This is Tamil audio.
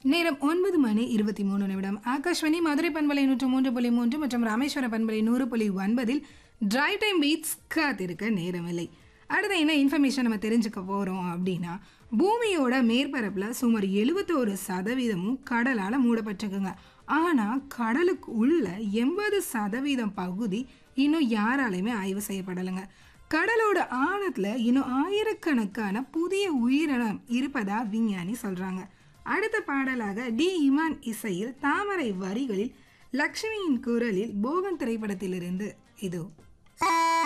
நேரம் ஒன்பது மணி இருபத்தி மூணு நிமிடம் ஆகாஷ்வாணி மதுரை பண்பலை நூற்று மூன்று புள்ளி மூன்று மற்றும் ராமேஸ்வர பண்பலை நூறு புள்ளி ஒன்பதில் டிரை டைம் பீட்ஸ் காத்திருக்க நேரமில்லை அடுத்த என்ன இன்ஃபர்மேஷன் நம்ம தெரிஞ்சுக்க போகிறோம் அப்படின்னா பூமியோட மேற்பரப்பில் சுமார் எழுபத்தோரு சதவீதமும் கடலால் மூடப்பட்டிருக்குங்க ஆனால் கடலுக்கு உள்ள எண்பது சதவீதம் பகுதி இன்னும் யாராலையுமே ஆய்வு செய்யப்படலைங்க கடலோட ஆழத்தில் இன்னும் ஆயிரக்கணக்கான புதிய உயிரினம் இருப்பதா விஞ்ஞானி சொல்கிறாங்க அடுத்த பாடலாக டி இமான் இசையில் தாமரை வரிகளில் லக்ஷ்மியின் குரலில் போகன் திரைப்படத்திலிருந்து இதோ